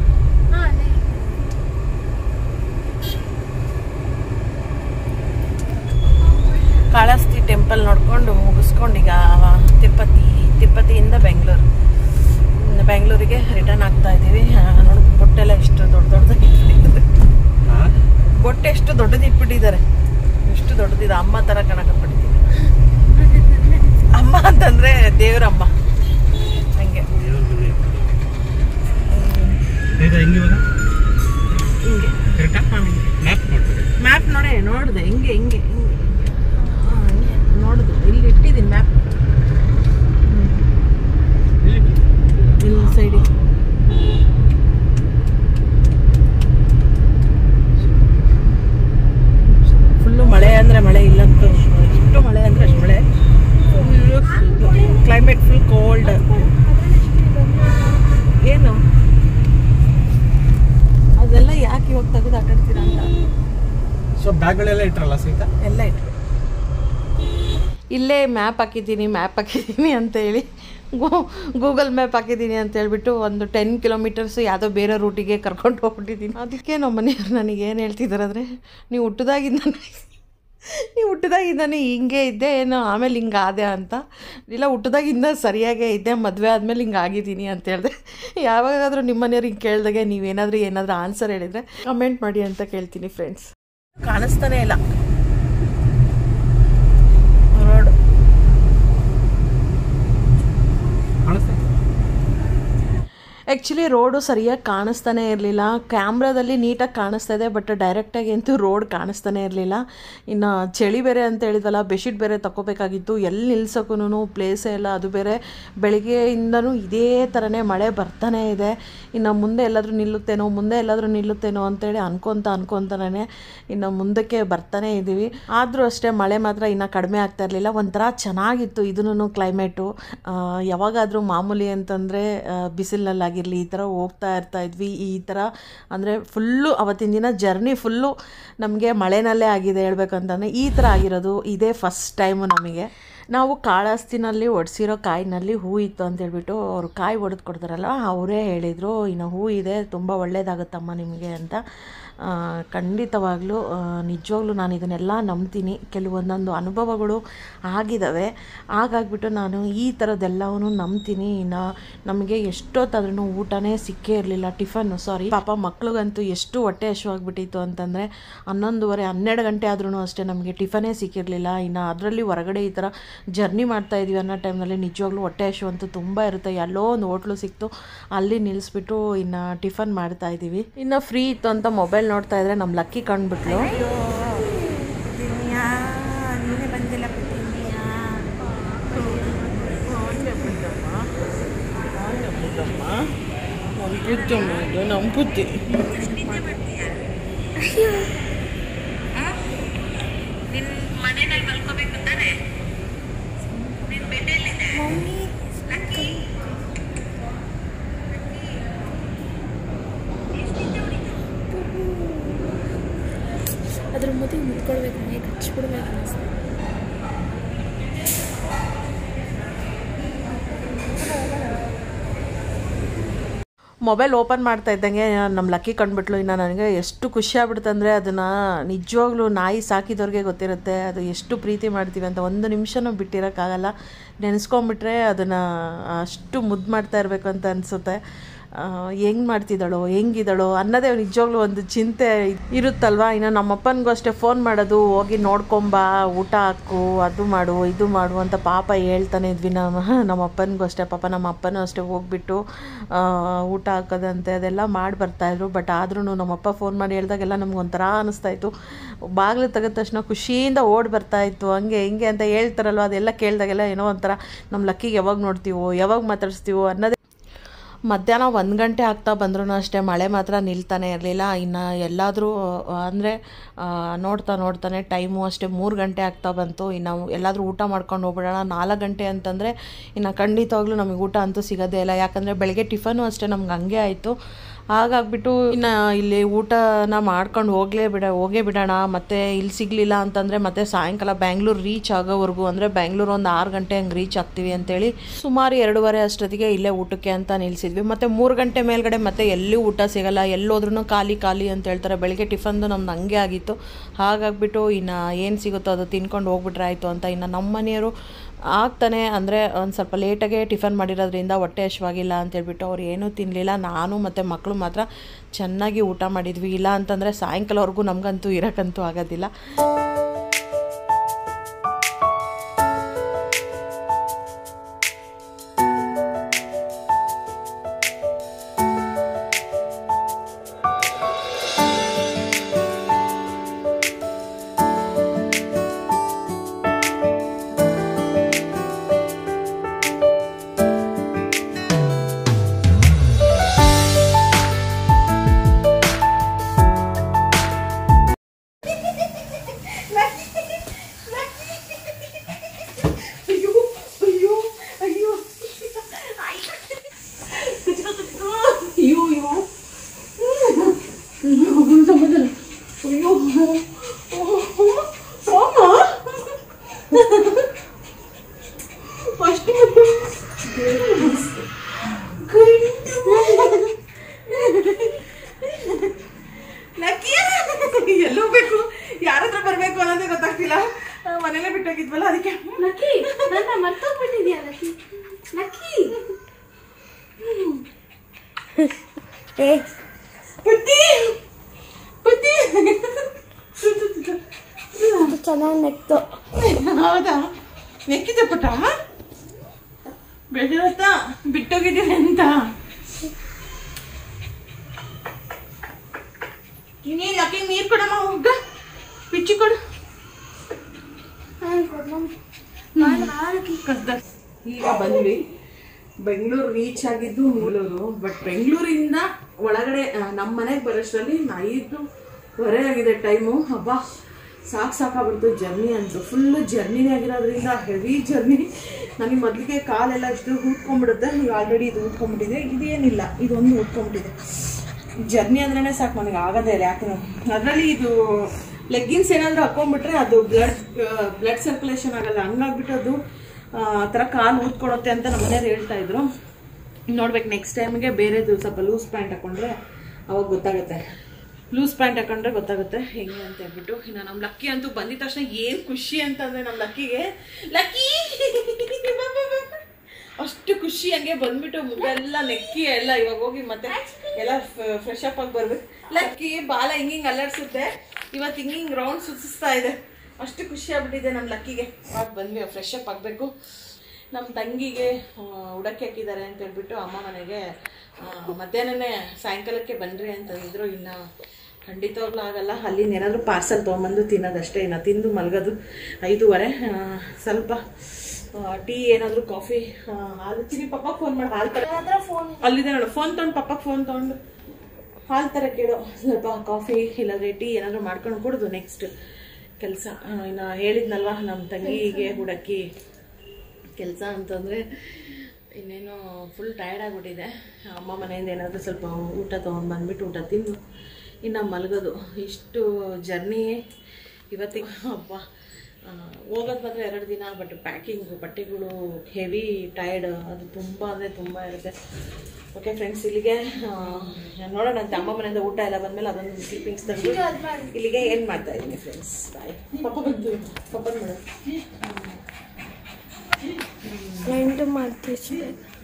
ಕಾಳಹಸ್ತಿ ಟೆಂಪಲ್ ನೋಡ್ಕೊಂಡು ಮುಗಿಸ್ಕೊಂಡು ಈಗ ತಿರುಪತಿ ತಿರುಪತಿಯಿಂದ ಬೆಂಗಳೂರು ಇನ್ನು ಬೆಂಗಳೂರಿಗೆ ರಿಟರ್ನ್ ಆಗ್ತಾ ಇದ್ದೀವಿ ನೋಡಿ ಬೊಟ್ಟೆಲ್ಲ ಎಷ್ಟು ದೊಡ್ಡ ದೊಡ್ಡದಾಗಿ ಇಟ್ಬಿಟ್ಟಿದ್ದಾರೆ ಹಾ ಬೊಟ್ಟೆ ಎಷ್ಟು ದೊಡ್ಡದು ಇಟ್ಬಿಟ್ಟಿದ್ದಾರೆ ಎಷ್ಟು ದೊಡ್ಡದಿದೆ ಅಮ್ಮ ಥರ ಕಣಕತ್ಬಿಟ್ಟಿದ್ದೀವಿ ಅಮ್ಮ ಅಂತಂದರೆ ದೇವರಮ್ಮ ಹಂಗೆ ದೇವ್ರ ಮನೆ ಸಹಿತ ಹೆಂಗೆ ಇವಾಗ ಹಿಂಗೆ ಕರೆಕ್ಟಾ ಹಾಂ ಹಿಂಗೆ ಮ್ಯಾಪ್ ಮಾಡ್ಬೇಕು ಮ್ಯಾಪ್ ನೋಡೆ ನೋಡಿದೆ ಹಿಂಗೆ ಹಿಂಗೆ ಹಿಂಗೆ ಹಾಂ ಹಿಂಗೆ ನೋಡಿದೆ ಇಲ್ಲಿ ಇಟ್ಟಿದ್ದೀನಿ ಮ್ಯಾಪ್ ಇಲ್ಲಿ ಸೈಡಿಗೆ ಫುಲ್ಲು ಮಳೆ ಅಂದರೆ ಮಳೆ ಇಲ್ಲಂತೂ ಎಷ್ಟು ಮಳೆ ಅಂದರೆ ಅಷ್ಟು ಮಳೆ ಕ್ಲೈಮೇಟ್ ಫುಲ್ ಕೋಲ್ಡ್ ಏನು ಅದೆಲ್ಲ ಯಾಕೆ ಇವಾಗ ತೆಗೆದು ಆಟಾಡ್ತೀರಾ ಅಂತ ಸೊ ಬ್ಯಾಗ್ಗಳೆಲ್ಲ ಇಟ್ರಲ್ಲ ಸಹಿತ ಎಲ್ಲ ಇಟ್ಟು ಇಲ್ಲೇ ಮ್ಯಾಪ್ ಹಾಕಿದ್ದೀನಿ ಮ್ಯಾಪ್ ಹಾಕಿದ್ದೀನಿ ಅಂತ ಹೇಳಿ ಗೂಗಲ್ ಮ್ಯಾಪ್ ಹಾಕಿದ್ದೀನಿ ಅಂತ ಹೇಳ್ಬಿಟ್ಟು ಒಂದು ಟೆನ್ ಕಿಲೋಮೀಟರ್ಸ್ ಯಾವುದೋ ಬೇರೆ ರೂಟಿಗೆ ಕರ್ಕೊಂಡು ಹೋಗ್ಬಿಟ್ಟಿದ್ದೀನಿ ಅದಕ್ಕೆ ನಮ್ಮ ಮನೆಯವ್ರು ನನಗೆ ಏನು ಹೇಳ್ತಿದ್ದಾರೆ ಅಂದರೆ ನೀವು ಹುಟ್ಟಿದಾಗಿಂದ ನೀವು ಹುಟ್ಟಿದಾಗಿಂದನೇ ಹಿಂಗೆ ಇದ್ದೆ ಏನೋ ಆಮೇಲೆ ಹಿಂಗೆ ಆದೆ ಅಂತ ಇಲ್ಲ ಹುಟ್ಟಿದಾಗಿಂದ ಸರಿಯಾಗೇ ಇದ್ದೆ ಮದುವೆ ಆದಮೇಲೆ ಹಿಂಗೆ ಆಗಿದ್ದೀನಿ ಅಂತ ಹೇಳಿದೆ ಯಾವಾಗಾದರೂ ನಿಮ್ಮ ಮನೆಯವ್ರಿಗೆ ಕೇಳಿದಾಗೆ ನೀವೇನಾದರೂ ಏನಾದರೂ ಆನ್ಸರ್ ಹೇಳಿದರೆ ಕಮೆಂಟ್ ಮಾಡಿ ಅಂತ ಕೇಳ್ತೀನಿ ಫ್ರೆಂಡ್ಸ್ ಕಾಣಿಸ್ತಾನೆ ಇಲ್ಲ ರೋಡ್ ಕಾಣಿಸ್ತಾ ಆ್ಯಕ್ಚುಲಿ ರೋಡು ಸರಿಯಾಗಿ ಕಾಣಿಸ್ತಾನೆ ಇರಲಿಲ್ಲ ಕ್ಯಾಮ್ರಾದಲ್ಲಿ ನೀಟಾಗಿ ಕಾಣಿಸ್ತಾ ಇದೆ ಬಟ್ ಡೈರೆಕ್ಟಾಗಿ ಅಂತೂ ರೋಡ್ ಕಾಣಿಸ್ತಾನೆ ಇರಲಿಲ್ಲ ಇನ್ನು ಚಳಿ ಬೇರೆ ಅಂತ ಹೇಳಿದ್ವಲ್ಲ ಬೆಡ್ಶೀಟ್ ಬೇರೆ ತಗೋಬೇಕಾಗಿತ್ತು ಎಲ್ಲಿ ನಿಲ್ಸೋಕ್ಕೂ ಪ್ಲೇಸೇ ಇಲ್ಲ ಅದು ಬೇರೆ ಬೆಳಗ್ಗೆಯಿಂದನೂ ಇದೇ ಥರನೇ ಮಳೆ ಬರ್ತಾನೆ ಇದೆ ಇನ್ನು ಮುಂದೆ ಎಲ್ಲಾದರೂ ನಿಲ್ಲುತ್ತೇನೋ ಮುಂದೆ ಎಲ್ಲಾದರೂ ನಿಲ್ಲುತ್ತೇನೋ ಅಂತೇಳಿ ಅನ್ಕೊತ ಅನ್ಕೊತಾನೆ ಇನ್ನು ಮುಂದಕ್ಕೆ ಬರ್ತಾನೆ ಇದ್ದೀವಿ ಆದರೂ ಅಷ್ಟೇ ಮಳೆ ಮಾತ್ರ ಇನ್ನು ಕಡಿಮೆ ಆಗ್ತಾ ಇರಲಿಲ್ಲ ಒಂಥರ ಚೆನ್ನಾಗಿತ್ತು ಇದೂ ಕ್ಲೈಮೇಟು ಯಾವಾಗಾದರೂ ಮಾಮೂಲಿ ಅಂತಂದರೆ ಬಿಸಿಲಿನಲ್ಲಾಗಿರಲಿ ಈ ಥರ ಹೋಗ್ತಾ ಇರ್ತಾ ಇದ್ವಿ ಈ ಥರ ಅಂದರೆ ಫುಲ್ಲು ಅವತ್ತಿನ ದಿನ ಜರ್ನಿ ಫುಲ್ಲು ನಮಗೆ ಮಳೆನಲ್ಲೇ ಆಗಿದೆ ಹೇಳ್ಬೇಕಂತಂದರೆ ಈ ಥರ ಆಗಿರೋದು ಇದೇ ಫಸ್ಟ್ ಟೈಮು ನಮಗೆ ನಾವು ಕಾಳಹಸ್ತಿನಲ್ಲಿ ಒಡಿಸಿರೋ ಕಾಯಿನಲ್ಲಿ ಹೂ ಇತ್ತು ಅಂತ ಹೇಳ್ಬಿಟ್ಟು ಅವರು ಕಾಯಿ ಒಡೆದು ಕೊಡ್ತಾರಲ್ಲ ಅವರೇ ಹೇಳಿದರು ಇನ್ನು ಹೂ ಇದೆ ತುಂಬ ಒಳ್ಳೇದಾಗುತ್ತಮ್ಮ ನಿಮಗೆ ಅಂತ ಆ, ಖಂಡಿತವಾಗ್ಲೂ ಆ, ನಿಜವಾಗ್ಲೂ ನಾನು ಇದನ್ನೆಲ್ಲ ನಂಬ್ತೀನಿ ಕೆಲವೊಂದೊಂದು ಅನುಭವಗಳು ಆಗಿದ್ದಾವೆ ಹಾಗಾಗ್ಬಿಟ್ಟು ನಾನು ಈ ಥರದ್ದೆಲ್ಲವೂ ನಂಬ್ತೀನಿ ಇನ್ನು ನಮಗೆ ಎಷ್ಟೊತ್ತಾದ್ರೂ ಊಟನೇ ಸಿಕ್ಕೇ ಇರಲಿಲ್ಲ ಟಿಫನ್ನು ಸಾರಿ ಪಾಪ ಮಕ್ಳಿಗಂತೂ ಎಷ್ಟು ಹೊಟ್ಟೆ ಹಶುವಾಗ್ಬಿಟ್ಟಿತ್ತು ಅಂತಂದರೆ ಹನ್ನೊಂದುವರೆ ಹನ್ನೆರಡು ಗಂಟೆ ಆದ್ರೂ ಅಷ್ಟೇ ನಮಗೆ ಟಿಫನೇ ಸಿಕ್ಕಿರಲಿಲ್ಲ ಇನ್ನು ಅದರಲ್ಲಿ ಹೊರಗಡೆ ಈ ಥರ ಜರ್ನಿ ಮಾಡ್ತಾ ಇದೀವಿ ಅನ್ನೋ ಟೈಮ್ನಲ್ಲಿ ನಿಜವಾಗ್ಲೂ ಹೊಟ್ಟೆ ಹಶು ಅಂತೂ ತುಂಬ ಇರುತ್ತೆ ಎಲ್ಲೋ ಒಂದು ಹೋಟ್ಲು ಸಿಕ್ತು ಅಲ್ಲಿ ನಿಲ್ಲಿಸ್ಬಿಟ್ಟು ಇನ್ನು ಟಿಫನ್ ಮಾಡ್ತಾ ಇದ್ದೀವಿ ಇನ್ನು ಫ್ರೀ ಇತ್ತು ಅಂತ ಮೊಬೈಲ್ ನೋಡ್ತಾ ಇದ್ರೆ ನಮ್ಮ ಲಕ್ಕಿ ಕಂಡುಬಿಟ್ಲು ನಮ್ಮ ಬುದ್ಧಿ ಅದ್ರ ಮುದಿಗೆ ಮುಟ್ಕೊಳ್ಬೇಕು ಮೈಗೆ ಹಚ್ಬಿಡ್ಬೇಕು ಅನ್ಸುತ್ತೆ ಮೊಬೈಲ್ ಓಪನ್ ಮಾಡ್ತಾ ಇದ್ದಂಗೆ ನಮ್ಮ ಲಕ್ಕಿ ಕಂಡುಬಿಟ್ಲು ಇನ್ನು ನನಗೆ ಎಷ್ಟು ಖುಷಿ ಆಗ್ಬಿಡ್ತಂದರೆ ಅದನ್ನು ನಿಜವಾಗ್ಲೂ ನಾಯಿ ಸಾಕಿದವ್ರಿಗೆ ಗೊತ್ತಿರುತ್ತೆ ಅದು ಎಷ್ಟು ಪ್ರೀತಿ ಮಾಡ್ತೀವಿ ಅಂತ ಒಂದು ನಿಮಿಷನೂ ಬಿಟ್ಟಿರೋಕ್ಕಾಗಲ್ಲ ನೆನೆಸ್ಕೊಂಬಿಟ್ರೆ ಅದನ್ನು ಅಷ್ಟು ಮುದ್ದು ಮಾಡ್ತಾ ಇರಬೇಕು ಅಂತ ಅನಿಸುತ್ತೆ ಹೆಂಗೆ ಮಾಡ್ತಿದ್ದಾಳೋ ಹೆಂಗಿದ್ದಾಳೋ ಅನ್ನೋದೇ ನಿಜವಾಗ್ಲೂ ಒಂದು ಚಿಂತೆ ಇರುತ್ತಲ್ವ ಇನ್ನು ನಮ್ಮಪ್ಪನಿಗೂ ಅಷ್ಟೇ ಫೋನ್ ಮಾಡೋದು ಹೋಗಿ ನೋಡ್ಕೊಂಬಾ ಊಟ ಹಾಕು ಅದು ಮಾಡು ಇದು ಮಾಡು ಅಂತ ಪಾಪ ಹೇಳ್ತಾನೆ ಇದ್ವಿ ನಮ್ಮ ನಮ್ಮ ಅಪ್ಪನಿಗೂ ಅಷ್ಟೇ ಪಾಪ ನಮ್ಮ ಅಪ್ಪನೂ ಅಷ್ಟೇ ಹೋಗ್ಬಿಟ್ಟು ಆ, ಊಟ ಹಾಕೋದಂತೆ ಅದೆಲ್ಲ ಮಾಡಿ ಬರ್ತಾಯಿದ್ರು ಬಟ್ ಆದ್ರೂ ನಮ್ಮಪ್ಪ ಫೋನ್ ಮಾಡಿ ಹೇಳ್ದಾಗೆಲ್ಲ ನಮ್ಗೆ ಒಂಥರ ಅನಿಸ್ತಾ ಇತ್ತು ಬಾಗಿಲು ತೆಗೆದ ತಕ್ಷಣ ಖುಷಿಯಿಂದ ಓಡಿ ಬರ್ತಾ ಇತ್ತು ಹಂಗೆ ಹಿಂಗೆ ಅಂತ ಹೇಳ್ತಾರಲ್ವ ಅದೆಲ್ಲ ಕೇಳಿದಾಗೆಲ್ಲ ಏನೋ ಒಂಥರ ನಮ್ಮ ಲಕ್ಕಿಗೆ ಯಾವಾಗ ನೋಡ್ತೀವೋ ಯಾವಾಗ ಮಾತಾಡಿಸ್ತೀವೋ ಅನ್ನೋದೇ ಮಧ್ಯಾಹ್ನ ಒಂದು ಗಂಟೆ ಆಗ್ತಾ ಬಂದ್ರೂ ಅಷ್ಟೇ ಮಳೆ ಮಾತ್ರ ನಿಲ್ತಾನೆ ಇರಲಿಲ್ಲ ಇನ್ನು ಎಲ್ಲಾದರೂ ಅಂದರೆ ನೋಡ್ತಾ ನೋಡ್ತಾನೆ ಟೈಮು ಅಷ್ಟೇ ಮೂರು ಗಂಟೆ ಆಗ್ತಾ ಬಂತು ಇನ್ನು ಎಲ್ಲಾದರೂ ಊಟ ಮಾಡ್ಕೊಂಡು ಹೋಗ್ಬಿಡೋಣ ನಾಲ್ಕು ಗಂಟೆ ಅಂತಂದರೆ ಇನ್ನು ಖಂಡಿತವಾಗ್ಲೂ ನಮಗೆ ಊಟ ಅಂತೂ ಸಿಗೋದೇ ಇಲ್ಲ ಯಾಕಂದರೆ ಬೆಳಗ್ಗೆ ಟಿಫನು ಅಷ್ಟೇ ನಮ್ಗೆ ಹಂಗೆ ಆಯಿತು ಹಾಗಾಗ್ಬಿಟ್ಟು ಇನ್ನು ಇಲ್ಲಿ ಊಟನ ಮಾಡ್ಕೊಂಡು ಹೋಗಲೇ ಬಿಡ ಹೋಗೇ ಬಿಡೋಣ ಮತ್ತು ಇಲ್ಲಿ ಸಿಗಲಿಲ್ಲ ಅಂತಂದರೆ ಮತ್ತೆ ಸಾಯಂಕಾಲ ಬ್ಯಾಂಗ್ಳೂರು ರೀಚ್ ಆಗೋವರೆಗೂ ಅಂದರೆ ಬ್ಯಾಂಗ್ಳೂರು ಒಂದು ಆರು ಗಂಟೆ ಹಂಗೆ ರೀಚ್ ಆಗ್ತೀವಿ ಅಂತೇಳಿ ಸುಮಾರು ಎರಡೂವರೆ ಅಷ್ಟೊತ್ತಿಗೆ ಇಲ್ಲೇ ಊಟಕ್ಕೆ ಅಂತ ನಿಲ್ಲಿಸಿದ್ವಿ ಮತ್ತು ಮೂರು ಗಂಟೆ ಮೇಲ್ಗಡೆ ಮತ್ತೆ ಎಲ್ಲಿ ಊಟ ಸಿಗಲ್ಲ ಎಲ್ಲೋದ್ರೂ ಖಾಲಿ ಖಾಲಿ ಅಂತ ಹೇಳ್ತಾರೆ ಬೆಳಗ್ಗೆ ಟಿಫನ್ದು ನಮ್ದು ಹಂಗೆ ಆಗಿತ್ತು ಹಾಗಾಗ್ಬಿಟ್ಟು ಇನ್ನು ಏನು ಸಿಗುತ್ತೋ ಅದು ತಿನ್ಕೊಂಡು ಹೋಗ್ಬಿಟ್ರೆ ಆಯಿತು ಅಂತ ಇನ್ನು ನಮ್ಮ ಮನೆಯವರು ಆಗ್ತಾನೆ ಅಂದರೆ ಒಂದು ಸ್ವಲ್ಪ ಲೇಟಾಗೆ ಟಿಫನ್ ಮಾಡಿರೋದ್ರಿಂದ ಹೊಟ್ಟೆ ಹಶ್ವಾಗಿಲ್ಲ ಅಂತೇಳ್ಬಿಟ್ಟು ಅವ್ರು ಏನೂ ತಿನ್ನಲಿಲ್ಲ ನಾನು ಮತ್ತು ಮಕ್ಕಳು ಮಾತ್ರ ಚೆನ್ನಾಗಿ ಊಟ ಮಾಡಿದ್ವಿ ಇಲ್ಲ ಅಂತಂದರೆ ಸಾಯಂಕಾಲವರೆಗೂ ನಮಗಂತೂ ಇರೋಕ್ಕಂತೂ ಆಗೋದಿಲ್ಲ ಎಲ್ಲೂ ಬೇಕು ಯಾರ ಹತ್ರ ಬರಬೇಕು ಅನ್ನೋದೇ ಗೊತ್ತಾಗ್ತಿಲ್ಲ ಮನೇಲೆ ಬಿಟ್ಟೋಗಿದ್ವಲ್ಲ ಅದಕ್ಕೆ ಲಕ್ಕಿ ನನ್ನ ಮರ್ತೋಗ್ಬಿಟ್ಟಿದ್ಯಾ ಲಕ್ಕಿ ಲಕ್ಕಿ ಪುಟ್ಟಿ ಪುಟ್ಟಿ ಚೆನ್ನಾಗಿ ನೆಕ್ತು ಹೌದಾ ನೆಕ್ಕಿದೆ ಪುಟ್ಟ ಬೇಜಾರತ್ತ ಬಿಟ್ಟೋಗಿದ್ದೀನಿ ಅಂತ ನೀನ್ ಯಾಕೆ ನೀರ್ ಕೊಡಮ್ಮ ಹೋಗ ಪಿಚ್ಚಿ ಕೊಡು ಈಗ ಬಂದ್ವಿ ಬೆಂಗಳೂರು ರೀಚ್ ಆಗಿದ್ದು ಮೂಲೂರು ಬಟ್ ಬೆಂಗಳೂರಿಂದ ಒಳಗಡೆ ನಮ್ಮ ಮನೆಗೆ ಬರೋಷ್ಟರಲ್ಲಿ ಐದುವರೆ ಆಗಿದೆ ಟೈಮು ಹಬ್ಬ ಸಾಕು ಸಾಕಾಗ್ಬಿಡ್ತು ಜರ್ನಿ ಅಂತೂ ಫುಲ್ಲು ಜರ್ನಿನೇ ಆಗಿರೋದ್ರಿಂದ ಹೆವಿ ಜರ್ನಿ ನನಗೆ ಮೊದಲಿಗೆ ಕಾಲೆಲ್ಲ ಇಷ್ಟು ಊದ್ಕೊಂಡ್ಬಿಡುತ್ತೆ ಈಗ ಆಲ್ರೆಡಿ ಇದು ಊದ್ಕೊಂಡ್ಬಿಟ್ಟಿದೆ ಇದೇನಿಲ್ಲ ಇದೊಂದು ಊದ್ಕೊಂಡ್ಬಿಟ್ಟಿದೆ ಜರ್ನಿ ಅಂದ್ರೇ ಸಾಕು ನನಗೆ ಆಗೋದೇ ಇಲ್ಲ ಯಾಕೆ ಅದರಲ್ಲಿ ಇದು ಲೆಗ್ಗಿನ್ಸ್ ಏನಾದರೂ ಹಾಕೊಂಡ್ಬಿಟ್ರೆ ಅದು ಬ್ಲಡ್ ಬ್ಲಡ್ ಸರ್ಕ್ಯುಲೇಷನ್ ಆಗಲ್ಲ ಹಂಗಾಗ್ಬಿಟ್ಟು ಅದು ಆ ಥರ ಕಾಲು ಊದ್ಕೊಡುತ್ತೆ ಅಂತ ನಮ್ಮ ಮನೆಯವ್ರು ಹೇಳ್ತಾ ಇದ್ರು ನೋಡ್ಬೇಕು ನೆಕ್ಸ್ಟ್ ಟೈಮ್ಗೆ ಬೇರೆದು ಸ್ವಲ್ಪ ಲೂಸ್ ಪ್ಯಾಂಟ್ ಹಾಕೊಂಡ್ರೆ ಅವಾಗ ಗೊತ್ತಾಗುತ್ತೆ ಲೂಸ್ ಪ್ಯಾಂಟ್ ಹಾಕೊಂಡ್ರೆ ಗೊತ್ತಾಗುತ್ತೆ ಹೆಂಗೆ ಅಂತ ಹೇಳ್ಬಿಟ್ಟು ಇನ್ನು ನಮ್ಮ ಲಕ್ಕಿ ಅಂತೂ ಬಂದಿದ ತಕ್ಷಣ ಏನು ಖುಷಿ ಅಂತಂದ್ರೆ ನಮ್ಮ ಲಕ್ಕಿಗೆ ಲಕ್ಕಿ ಬಾ, ಬಾ, ಬಾ, ಬಾ. ಅಷ್ಟು ಖುಷಿ ಹಂಗೆ ಬಂದ್ಬಿಟ್ಟು ಮುಖ ಎಲ್ಲ ನೆಕ್ಕಿ ಎಲ್ಲ ಇವಾಗ ಹೋಗಿ ಮತ್ತೆ ಎಲ್ಲ ಫ್ರೆಶ್ ಅಪ್ ಆಗಿ ಬರ್ಬೇಕು ಲಕ್ಕಿ ಬಾಲ ಹಿಂಗ್ ಹಿಂಗ್ ಅಲ್ಲಾಡ್ಸುತ್ತೆ ಇವತ್ತು ಹಿಂಗ್ ಹಿಂಗ್ ರೌಂಡ್ ಸುತ್ತಿಸ್ತಾ ಇದೆ ಅಷ್ಟು ಖುಷಿ ಆಗ್ಬಿಟ್ಟಿದೆ ನಮ್ಮ ಲಕ್ಕಿಗೆ ಆಗ ಬಂದ್ವಿ ಫ್ರೆಶ್ ಅಪ್ ಆಗಬೇಕು ನಮ್ಮ ತಂಗಿಗೆ ಆ, ಉಡಕ್ಕೆ ಹಾಕಿದ್ದಾರೆ ಅಂತ ಹೇಳ್ಬಿಟ್ಟು ಅಮ್ಮ ಮನೆಗೆ ಆ, ಮಧ್ಯಾಹ್ನನೇ ಸಾಯಂಕಾಲಕ್ಕೆ ಬನ್ನಿರಿ ಅಂತ ಇದ್ರು ಇನ್ನು ಖಂಡಿತವಾಗ್ಲೂ ಆಗಲ್ಲ ಅಲ್ಲಿಂದ ಏನಾದರೂ ಪಾರ್ಸಲ್ ತೊಗೊಂಬಂದು ತಿನ್ನೋದಷ್ಟೇ ಇನ್ನು ತಿಂದು ಮಲಗೋದು ಐದೂವರೆ ಆ, ಸ್ವಲ್ಪ ಟೀ ಏನಾದರೂ ಕಾಫಿ ಹಾಲು ಚಿನಿ ಪಪ್ಪ ಫೋನ್ ಮಾಡಿ ಹಾಲು ತರ ಅಲ್ಲಿದೆ ನೋಡು ಫೋನ್ ತೊಗೊಂಡು ಪಪ್ಪ ಫೋನ್ ತೊಗೊಂಡು ಹಾಲು ಥರ ಕೇಳು ಸ್ವಲ್ಪ ಕಾಫಿ ಇಲ್ಲಾಂದರೆ ಟೀ ಏನಾದರೂ ಮಾಡ್ಕೊಂಡು ಕುಡಿದು ನೆಕ್ಸ್ಟ್ ಕೆಲಸ ಇನ್ನು ಹೇಳಿದ್ನಲ್ವ ನಮ್ಮ ತಂಗಿಗೆ ಹುಡಕ್ಕಿ ಕೆಲಸ ಅಂತಂದರೆ ಇನ್ನೇನು ಫುಲ್ ಟಯರ್ಡ್ ಆಗಿಬಿಟ್ಟಿದೆ ಅಮ್ಮ ಮನೆಯಿಂದ ಏನಾದರೂ ಸ್ವಲ್ಪ ಊಟ ತೊಗೊಂಡು ಬಂದ್ಬಿಟ್ಟು ಊಟ ತಿಂದು ಇನ್ನು ಮಲಗೋದು ಇಷ್ಟು ಜರ್ನಿ ಇವತ್ತಿಗೆ ಹಬ್ಬ ಹೋಗೋದು ಬಂದರೆ ಎರಡು ದಿನ ಬಟ್ ಪ್ಯಾಕಿಂಗು ಬಟ್ಟೆಗಳು ಹೆವಿ ಟೈರ್ಡ್ ಅದು ತುಂಬ ಅಂದರೆ ತುಂಬ ಇರುತ್ತೆ ಓಕೆ ಫ್ರೆಂಡ್ಸ್ ಇಲ್ಲಿಗೆ ಆ, ನೋಡೋಣ ಅಂತ ಅಮ್ಮ ಮನೆಯಿಂದ ಊಟ ಎಲ್ಲ ಬಂದಮೇಲೆ ಅದೊಂದು ಕ್ಲಿಪ್ಪಿಂಗ್ಸ್ ತೆಗೆದು ಇಲ್ಲಿಗೆ ಏನು ಮಾಡ್ತಾ ಇದ್ದೀನಿ ಫ್ರೆಂಡ್ಸ್ ಬಾಯ್ ಪಪ್ಪ ಬಂತು ಪಪ್ಪ ಮೇಡಮ್ ಎಂಟು ಮಾಡ್ತೀವಿ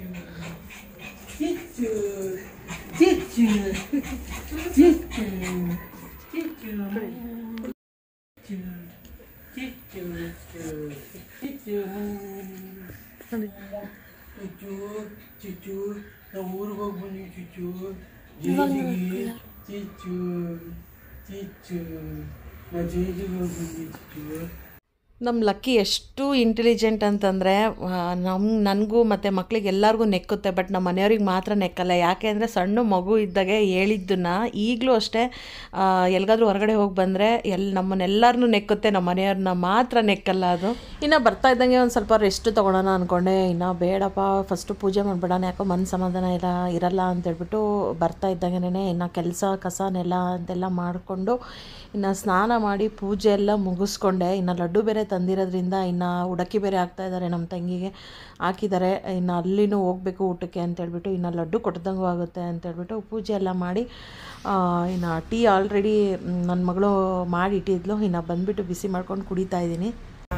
ಚುಚ್ಚು ಚುಚ್ಚು ನಾವು ಊರಿಗೆ ಹೋಗಿ ಬಂದ್ವಿ ಚುಚ್ಚು ಜೇಜಿಗೆ ಚಿಚ್ಚು ಚಿಚ್ಚು ನಾವು ಜೇಜಿಗೆ ಹೋಗಿ ಬಂದ್ವಿ ಚುಚ್ಚು ನಮ್ಮ ಲಕ್ಕಿ ಎಷ್ಟು ಇಂಟೆಲಿಜೆಂಟ್ ಅಂತಂದರೆ ನಮ್ಮ ನನಗೂ ಮತ್ತು ಮಕ್ಳಿಗೆ ಎಲ್ಲರಿಗೂ ನೆಕ್ಕುತ್ತೆ ಬಟ್ ನಮ್ಮ ಮನೆಯವ್ರಿಗೆ ಮಾತ್ರ ನೆಕ್ಕಲ್ಲ ಯಾಕೆ ಅಂದರೆ ಸಣ್ಣ ಮಗು ಇದ್ದಾಗೆ ಹೇಳಿದ್ದನ್ನ ಈಗಲೂ ಅಷ್ಟೇ ಎಲ್ಗಾದ್ರೂ ಹೊರಗಡೆ ಹೋಗಿ ಬಂದರೆ ಎಲ್ ನಮ್ಮನ್ನೆಲ್ಲರನ್ನೂ ನೆಕ್ಕುತ್ತೆ ನಮ್ಮ ಮನೆಯವ್ರನ್ನ ಮಾತ್ರ ನೆಕ್ಕಲ್ಲ ಅದು ಇನ್ನು ಬರ್ತಾ ಇದ್ದಂಗೆ ಒಂದು ಸ್ವಲ್ಪ ರೆಸ್ಟ್ ತೊಗೊಳೋಣ ಅಂದ್ಕೊಂಡೆ ಇನ್ನು ಬೇಡಪ್ಪ ಫಸ್ಟು ಪೂಜೆ ಮಾಡಿಬಿಡೋಣ ಯಾಕೋ ಮನ ಸಮಾಧಾನ ಇಲ್ಲ ಇರಲ್ಲ ಅಂತೇಳ್ಬಿಟ್ಟು ಬರ್ತಾ ಇದ್ದಂಗೆನೇ ಇನ್ನು ಕೆಲಸ ಕಸ ನೆಲ ಅಂತೆಲ್ಲ ಮಾಡಿಕೊಂಡು ಇನ್ನು ಸ್ನಾನ ಮಾಡಿ ಪೂಜೆ ಎಲ್ಲ ಮುಗಿಸ್ಕೊಂಡೆ ಇನ್ನು ಲಡ್ಡು ಬೇರೆ ತಂದಿರೋದ್ರಿಂದ ಇನ್ನು ಉಡಕ್ಕಿ ಬೇರೆ ಆಗ್ತಾ ಇದ್ದಾರೆ ನಮ್ಮ ತಂಗಿಗೆ ಹಾಕಿದ್ದಾರೆ ಇನ್ನು ಅಲ್ಲಿನೂ ಹೋಗ್ಬೇಕು ಊಟಕ್ಕೆ ಅಂತೇಳ್ಬಿಟ್ಟು ಇನ್ನು ಲಡ್ಡು ಕೊಟ್ಟದಂಗೂ ಆಗುತ್ತೆ ಅಂತೇಳ್ಬಿಟ್ಟು ಪೂಜೆ ಎಲ್ಲ ಮಾಡಿ ಆ, ಇನ್ನು ಟೀ ಆಲ್ರೆಡಿ ನನ್ನ ಮಗಳು ಮಾಡಿ ಇಟ್ಟಿದ್ಲು ಇನ್ನು ಬಂದುಬಿಟ್ಟು ಬಿಸಿ ಮಾಡ್ಕೊಂಡು ಕುಡಿತಾ ಇದ್ದೀನಿ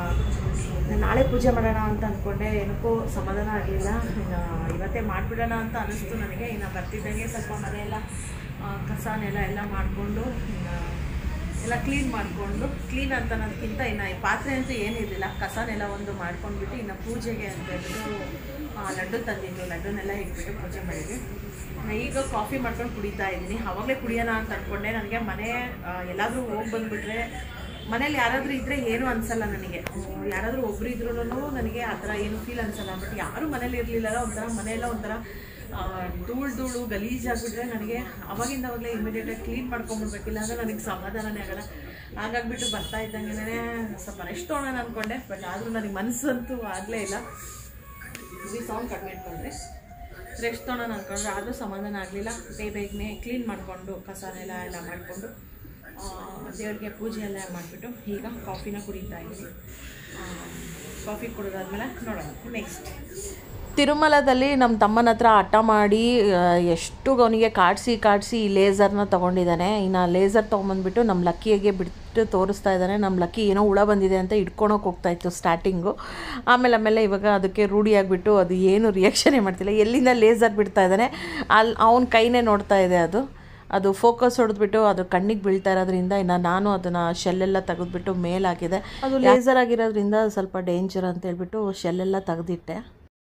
ನಾಳೆ ಪೂಜೆ ಮಾಡೋಣ ಅಂತ ಅಂದ್ಕೊಂಡೆ ಏನಕ್ಕೂ ಸಮಾಧಾನ ಆಗಲಿಲ್ಲ ಇನ್ನು ಇವತ್ತೇ ಮಾಡಿಬಿಡೋಣ ಅಂತ ಅನಿಸ್ತು ನನಗೆ ಇನ್ನು ಬರ್ತಿದ್ದಂಗೆ ಸ್ವಲ್ಪ ಮನೆಯೆಲ್ಲ ಆ, ಕಸ ನೆಲ ಎಲ್ಲ ಮಾಡಿಕೊಂಡು ಎಲ್ಲ ಕ್ಲೀನ್ ಮಾಡಿಕೊಂಡು ಕ್ಲೀನ್ ಅಂತ ಅನ್ನೋದಕ್ಕಿಂತ ಇನ್ನು ಈ ಪಾತ್ರೆ ಅಂತೂ ಏನಿರಲಿಲ್ಲ ಕಸನೆಲ್ಲ ಒಂದು ಮಾಡ್ಕೊಂಡ್ಬಿಟ್ಟು ಇನ್ನು ಪೂಜೆಗೆ ಅಂತ ಹೇಳ್ಬಿಟ್ಟು ಆ, ಲಡ್ಡು ತಂದಿದ್ದು ಲಡ್ಡುನೆಲ್ಲ ಇಟ್ಬಿಟ್ಟು ಪೂಜೆ ಮಾಡಿದ್ವಿ ನಾ ಈಗ ಕಾಫಿ ಮಾಡ್ಕೊಂಡು ಕುಡಿತಾ ಇದ್ದೀನಿ ಆವಾಗಲೇ ಕುಡಿಯೋಣ ಅಂತ ಅಂದ್ಕೊಂಡೆ ನನಗೆ ಮನೆ ಆ, ಎಲ್ಲಾದರೂ ಹೋಗಿ ಬಂದುಬಿಟ್ರೆ ಮನೇಲಿ ಯಾರಾದರೂ ಇದ್ದರೆ ಏನೂ ಅನಿಸಲ್ಲ ನನಗೆ ಹ್ಮ್, ಯಾರಾದರೂ ಒಬ್ರು ಇದ್ರೂ ನನಗೆ ಆ ಥರ ಏನು ಫೀಲ್ ಅನಿಸಲ್ಲ ಬಟ್ ಯಾರೂ ಮನೇಲಿ ಇರಲಿಲ್ಲ ಒಂಥರ ಮನೆಯೆಲ್ಲ ಒಂಥರ ಆ, ಧೂಳು ಧೂಳು ಗಲೀಜಾಗ್ಬಿಟ್ರೆ ನನಗೆ ಅವಾಗಿಂದ ಅವಾಗಲೇ ಇಮಿಡಿಯೇಟಾಗಿ ಕ್ಲೀನ್ ಮಾಡ್ಕೊಂಬಿಡ್ಬೇಕಿಲ್ಲ ಅಂದರೆ ನನಗೆ ಸಮಾಧಾನನೇ ಆಗಲ್ಲ ಹಾಗಾಗ್ಬಿಟ್ಟು ಬರ್ತಾ ಇದ್ದಂಗೆ ಸ್ವಲ್ಪ ರೆಸ್ಟ್ ತೊಗೊಳೋಣ ಅಂದ್ಕೊಂಡೆ ಬಟ್ ಆದರೂ ನನಗೆ ಮನಸ್ಸಂತೂ ಆಗಲೇ ಇಲ್ಲ ಇದು ಸೌಂಡ್ ಕಡಿಮೆ ಇಟ್ಕೊಂಡ್ರೆ ರೆಸ್ಟ್ ತೊಗೊಳೋಣ ಅಂದ್ಕೊಂಡ್ರೆ ಆದರೂ ಸಮಾಧಾನ ಆಗಲಿಲ್ಲ ಬೇಗ ಬೇಗನೆ ಕ್ಲೀನ್ ಮಾಡಿಕೊಂಡು ಕಸನೆಲ್ಲ ಎಲ್ಲ ಮಾಡಿಕೊಂಡು ದೇವ್ರಿಗೆ ಪೂಜೆ ಎಲ್ಲ ಮಾಡಿಬಿಟ್ಟು ಈಗ ಕಾಫಿನ ಕುಡಿತಾ ಇದ್ದೀನಿ ಕಾಫಿ ಕುಡಿದಾದ್ಮೇಲೆ ನೋಡೋಣ ನೆಕ್ಸ್ಟ್ ತಿರುಮಲದಲ್ಲಿ ನಮ್ಮ ತಮ್ಮನ ಹತ್ರ ಹಠ ಮಾಡಿ ಆ, ಎಷ್ಟು ಅವನಿಗೆ ಕಾಡಿಸಿ ಕಾಡಿಸಿ ಈ ಲೇಸರ್ನ ತೊಗೊಂಡಿದ್ದಾನೆ ಇನ್ನು ಲೇಸರ್ ತೊಗೊಂಬಂದ್ಬಿಟ್ಟು ನಮ್ಮ ಲಕ್ಕಿಗೆ ಬಿಟ್ಟು ತೋರಿಸ್ತಾ ಇದ್ದಾನೆ ನಮ್ಮ ಲಕ್ಕಿ ಏನೋ ಹುಳ ಬಂದಿದೆ ಅಂತ ಇಟ್ಕೊಳಕ್ಕೆ ಹೋಗ್ತಾ ಇತ್ತು ಸ್ಟಾರ್ಟಿಂಗು ಆಮೇಲೆ ಆಮೇಲೆ ಇವಾಗ ಅದಕ್ಕೆ ರೂಢಿಯಾಗಿಬಿಟ್ಟು ಅದು ಏನು ರಿಯಾಕ್ಷನೇ ಮಾಡ್ತಿಲ್ಲ ಎಲ್ಲಿಂದ ಲೇಸರ್ ಬಿಡ್ತಾ ಇದ್ದಾನೆ ಅಲ್ಲಿ ಅವನ ಕೈನೇ ನೋಡ್ತಾ ಇದೆ ಅದು ಅದು ಫೋಕಸ್ ಹೊಡೆದ್ಬಿಟ್ಟು ಅದು ಕಣ್ಣಿಗೆ ಬೀಳ್ತಾ ಇರೋದ್ರಿಂದ ಇನ್ನು ನಾನು ಅದನ್ನು ಶೆಲ್ಲೆಲ್ಲ ತೆಗೆದ್ಬಿಟ್ಟು ಮೇಲ್ ಹಾಕಿದೆ ಅದು ಲೇಸರ್ ಆಗಿರೋದ್ರಿಂದ ಸ್ವಲ್ಪ ಡೇಂಜರ್ ಅಂತ ಹೇಳ್ಬಿಟ್ಟು ಶೆಲ್ಲೆಲ್ಲ ತೆಗೆದಿಟ್ಟೆ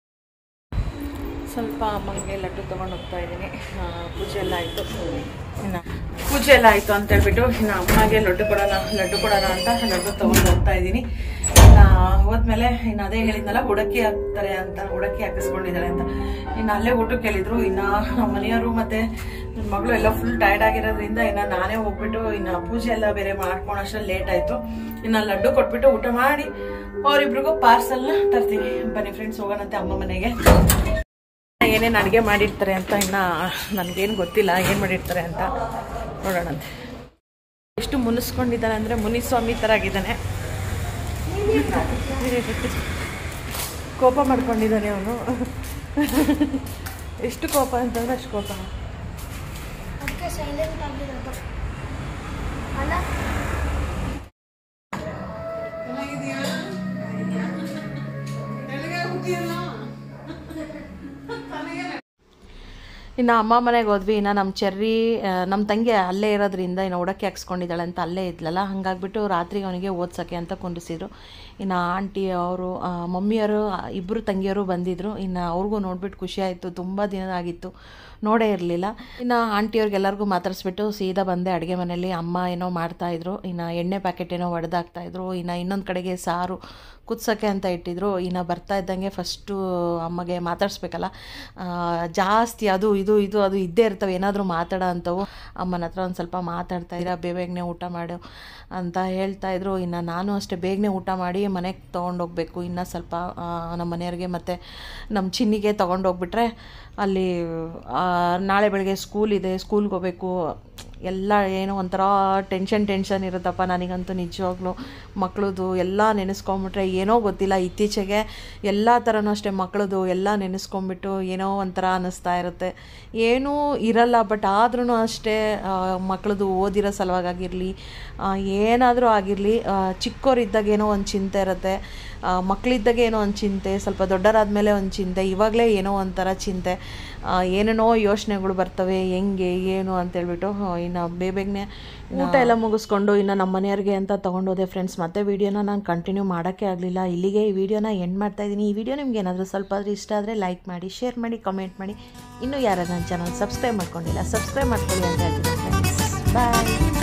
ಸ್ವಲ್ಪ ಅಮ್ಮಂಗೆ ಲಡ್ಡು ತೊಗೊಂಡು ಹೋಗ್ತಾ ಇದ್ದೀನಿ ಆ, ಪೂಜೆ ಎಲ್ಲ ಆಯಿತು ಇನ್ನು ಪೂಜೆ ಎಲ್ಲ ಆಯಿತು ಅಂತ ಹೇಳ್ಬಿಟ್ಟು ಇನ್ನು ಅಮ್ಮಗೆ ಲಡ್ಡು ಕೊಡೋಣ ಲಡ್ಡು ಕೊಡೋಣ ಅಂತ ಲಡ್ಡು ತೊಗೊಂಡು ಹೋಗ್ತಾ ಇದ್ದೀನಿ ಇನ್ನು ಹೋದ್ಮೇಲೆ ಇನ್ನು ಅದೇ ಹೇಳಿದ್ನಲ್ಲ ಉಡಕ್ಕಿ ಹಾಕ್ತಾರೆ ಅಂತ ಉಡಕ್ಕಿ ಹಾಕಿಸ್ಕೊಂಡಿದ್ದಾರೆ ಅಂತ ಇನ್ನು ಅಲ್ಲೇ ಊಟಕ್ಕೆ ಹೇಳಿದ್ರು ಇನ್ನು ನಮ್ಮ ಮನೆಯವರು ಮತ್ತು ನನ್ನ ಮಗಳು ಎಲ್ಲ ಫುಲ್ ಟೈರ್ಡ್ ಆಗಿರೋದ್ರಿಂದ ಇನ್ನು ನಾನೇ ಹೋಗ್ಬಿಟ್ಟು ಇನ್ನು ಪೂಜೆ ಎಲ್ಲ ಬೇರೆ ಮಾಡ್ಕೊಳೋಷ್ಟು ಲೇಟ್ ಆಯಿತು ಇನ್ನು ಲಡ್ಡು ಕೊಟ್ಬಿಟ್ಟು ಊಟ ಮಾಡಿ ಅವರಿಬ್ರಿಗೂ ಪಾರ್ಸಲ್ನ ತರ್ತೀನಿ ಬನ್ನಿ ಫ್ರೆಂಡ್ಸ್ ಹೋಗೋಣಂತೆ ಅಮ್ಮ ಮನೆಗೆ ಏನೇನು ಅಡುಗೆ ಮಾಡಿರ್ತಾರೆ ಅಂತ ಇನ್ನು ನನಗೇನು ಗೊತ್ತಿಲ್ಲ ಏನು ಮಾಡಿರ್ತಾರೆ ಅಂತ ನೋಡೋಣಂತೆ ಎಷ್ಟು ಮುನಿಸ್ಕೊಂಡಿದ್ದಾನೆ ಅಂದರೆ ಮುನಿಸ್ವಾಮಿ ಥರ ಆಗಿದ್ದಾನೆ ಕೋಪ ಮಾಡ್ಕೊಂಡಿದ್ದಾನೆ ಅವನು ಎಷ್ಟು ಕೋಪ ಅಂತಂದ್ರೆ ಅಷ್ಟು ಕೋಪ ಅದಕ್ಕೆ ಸೈಲೆಂಟ್ ಆಗಿರೋದು ಅಲ್ಲ ಇನ್ನು ಅಮ್ಮ ಮನೆಗೆ ಹೋದ್ವಿ ಇನ್ನು ನಮ್ಮ ಚೆರ್ರಿ ಆ, ನಮ್ಮ ತಂಗಿ ಅಲ್ಲೇ ಇರೋದ್ರಿಂದ ಇನ್ನು ಉಡಕ್ಕೆ ಹಾಕ್ಸ್ಕೊಂಡಿದ್ದಾಳೆ ಅಂತ ಅಲ್ಲೇ ಇದ್ಲಲ್ಲ ಹಾಗಾಗ್ಬಿಟ್ಟು ರಾತ್ರಿ ಅವನಿಗೆ ಓದ್ಸೋಕ್ಕೆ ಅಂತ ಕುಂಡಿಸಿದ್ರು ಇನ್ನು ಆಂಟಿ ಅವರು ಮಮ್ಮಿಯವರು ಇಬ್ಬರು ತಂಗಿಯರು ಬಂದಿದ್ದರು ಇನ್ನು ಅವ್ರಿಗೂ ನೋಡ್ಬಿಟ್ಟು ಖುಷಿ ಆಯಿತು ತುಂಬ ದಿನ ಆಗಿತ್ತು ನೋಡೇ ಇರಲಿಲ್ಲ ಇನ್ನು ಆಂಟಿಯವ್ರಿಗೆಲ್ಲರಿಗೂ ಮಾತಾಡಿಸ್ಬಿಟ್ಟು ಸೀದಾ ಬಂದೆ ಅಡುಗೆ ಮನೆಯಲ್ಲಿ ಅಮ್ಮ ಏನೋ ಮಾಡ್ತಾಯಿದ್ರು ಇನ್ನು ಎಣ್ಣೆ ಪ್ಯಾಕೆಟ್ ಏನೋ ಒಡೆದಾಕ್ತಾಯಿದ್ರು ಇನ್ನು ಇನ್ನೊಂದು ಕಡೆಗೆ ಸಾರು ಕುದ್ಸೋಕ್ಕೆ ಅಂತ ಇಟ್ಟಿದ್ರು ಇನ್ನು ಬರ್ತಾ ಇದ್ದಂಗೆ ಫಸ್ಟು ಅಮ್ಮಗೆ ಮಾತಾಡಿಸ್ಬೇಕಲ್ಲ ಆ, ಜಾಸ್ತಿ ಅದು ಇದು ಇದು ಅದು ಇದ್ದೇ ಇರ್ತವೆ ಏನಾದರೂ ಮಾತಾಡೋ ಅಂಥವು ಅಮ್ಮನ ಹತ್ರ ಒಂದು ಸ್ವಲ್ಪ ಮಾತಾಡ್ತಾ ಇರ ಬೇಗನೆ ಊಟ ಮಾಡು ಅಂತ ಹೇಳ್ತಾ ಇದ್ರು ಇನ್ನು ನಾನು ಅಷ್ಟೇ ಬೇಗನೆ ಊಟ ಮಾಡಿ ಮನೆಗೆ ತೊಗೊಂಡೋಗ್ಬೇಕು ಇನ್ನು ಸ್ವಲ್ಪ ಆ, ನಮ್ಮ ಮನೆಯವ್ರಿಗೆ ಮತ್ತು ನಮ್ಮ ಚಿನ್ನಿಗೆ ತೊಗೊಂಡೋಗ್ಬಿಟ್ರೆ ಅಲ್ಲಿ ಆ, ನಾಳೆ ಬೆಳಗ್ಗೆ ಸ್ಕೂಲ್ ಇದೆ ಸ್ಕೂಲ್ಗೆ ಹೋಗ್ಬೇಕು ಎಲ್ಲ ಏನೋ ಒಂಥರ ಟೆನ್ಷನ್ ಟೆನ್ಷನ್ ಇರುತ್ತಪ್ಪ ನನಗಂತೂ ನಿಜವಾಗ್ಲೂ ಮಕ್ಳದು ಎಲ್ಲ ನೆನೆಸ್ಕೊಂಬಿಟ್ರೆ ಏನೋ ಗೊತ್ತಿಲ್ಲ ಇತ್ತೀಚೆಗೆ ಎಲ್ಲ ಥರನೂ ಅಷ್ಟೇ ಮಕ್ಳದು ಎಲ್ಲ ನೆನೆಸ್ಕೊಂಬಿಟ್ಟು ಏನೋ ಒಂಥರ ಅನ್ನಿಸ್ತಾ ಇರುತ್ತೆ ಏನೂ ಇರಲ್ಲ ಬಟ್ ಆದ್ರೂ ಅಷ್ಟೇ ಆ, ಮಕ್ಳದು ಓದಿರೋ ಸಲುವಾಗಿರಲಿ ಏನಾದರೂ ಆಗಿರಲಿ ಚಿಕ್ಕವರಿದ್ದಾಗ ಏನೋ ಒಂದು ಚಿಂತೆ ಇರುತ್ತೆ ಆ, ಮಕ್ಕಳಿದ್ದಾಗ ಏನೋ ಒಂದು ಚಿಂತೆ ಸ್ವಲ್ಪ ದೊಡ್ಡರಾದ್ಮೇಲೆ ಒಂದು ಚಿಂತೆ ಇವಾಗಲೇ ಏನೋ ಒಂಥರ ಚಿಂತೆ ಆ, ಏನೇನೋ ಯೋಚನೆಗಳು ಬರ್ತವೆ ಹೆಂಗೆ ಏನು ಅಂತೇಳ್ಬಿಟ್ಟು ಆ, ಇನ್ನು ಬೇಬೇಗನೆ ಊಟ ಎಲ್ಲ ಮುಗಿಸ್ಕೊಂಡು ಇನ್ನು ನಮ್ಮ ಮನೆಯವ್ರಿಗೆ ಅಂತ ತೊಗೊಂಡೋದೆ ಫ್ರೆಂಡ್ಸ್ ಮತ್ತೆ ವೀಡಿಯೋನ ನಾನು ಕಂಟಿನ್ಯೂ ಮಾಡೋಕ್ಕೆ ಆಗಲಿಲ್ಲ ಇಲ್ಲಿಗೆ ಈ ವಿಡಿಯೋನ ಎಂಡ್ ಮಾಡ್ತಾ ಇದ್ದೀನಿ ಈ ವಿಡಿಯೋ ನಿಮ್ಗೆ ಏನಾದರೂ ಸ್ವಲ್ಪ ಆದರೂ ಇಷ್ಟ ಆದರೆ ಲೈಕ್ ಮಾಡಿ ಶೇರ್ ಮಾಡಿ ಕಮೆಂಟ್ ಮಾಡಿ ಇನ್ನೂ ಯಾರು ನನ್ನ ಚಾನಲ್ ಸಬ್ಸ್ಕ್ರೈಬ್ ಮಾಡ್ಕೊಂಡಿಲ್ಲ ಸಬ್ಸ್ಕ್ರೈಬ್ ಮಾಡ್ಕೊಳ್ಳಿ ಅಂತ ಹೇಳ್ತೀನಿ ಫ್ರೆಂಡ್ಸ್ ಬಾಯ್